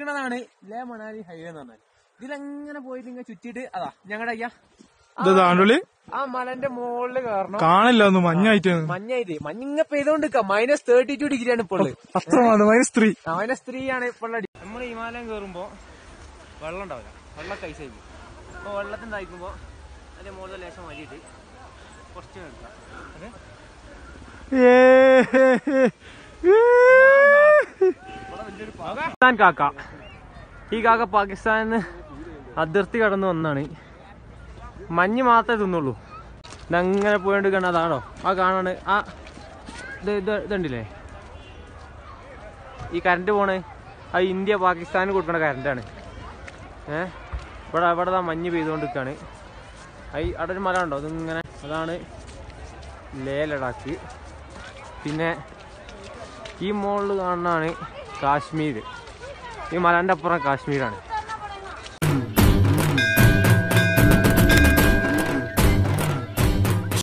നിൽക്കുന്നതാണ് ലേ മണാലി ഹൈവേ എന്ന് പറഞ്ഞാൽ ഇതിലങ്ങനെ പോയിട്ട് ഇങ്ങനെ ചുറ്റിയിട്ട് അതാ ഞങ്ങളുടെ അയ്യ ഇത് താണ്ടുള്ളി ആ മലന്റെ മുകളിൽ കയറണം കാണില്ല ഒന്ന് മഞ്ഞായിട്ട് മഞ്ഞായിട്ട് മഞ്ഞിങ്ങ പെയ്തോണ്ട് മൈനസ് തേർട്ടി ടു ഡിഗ്രി ആണ് ഇപ്പോൾ അത്രമാണ് മൈനസ് ത്രീ അവനെ സ്ത്രീയാണ് ഇപ്പോൾ നമ്മൾ ഹിമാലയം കയറുമ്പോ വെള്ളം ഉണ്ടാവില്ല വെള്ളം കൈസായി അപ്പൊ വെള്ളത്തിൽ നയിക്കുമ്പോ അതിന്റെ മുകളിൽ ലേശം മരിയിട്ട് കുറച്ച് എടുക്കാം അത് പാകിസ്ഥാൻ കാക്ക ഈ കാക്ക പാകിസ്ഥാനിന്ന് അതിർത്തി കടന്നു വന്നാണ് മഞ്ഞ് മാത്രമേ തിന്നുള്ളൂ ഇതങ്ങനെ പോയോണ്ട് കാണാൻ അതാണോ ആ കാണാണ് ആ ഇത് ഇത് ഇതുണ്ടില്ലേ ഈ കറണ്ട് പോണേ ആ ഇന്ത്യ പാകിസ്ഥാന് കൊടുക്കണ കറണ്ടാണ് ഏ ഇവിടെ ഇവിടെ ദാ മഞ്ഞ് പെയ്തുകൊണ്ടിരിക്കുകയാണ് ഐ അവിടെ ഒരു മല ഉണ്ടോ അതിങ്ങനെ അതാണ് ലേ ലഡാക്ക് പിന്നെ ഈ മുകളിൽ കാണുന്നതാണ് കാശ്മീർ ഈ മലൻ്റെ അപ്പുറം കാശ്മീരാണ്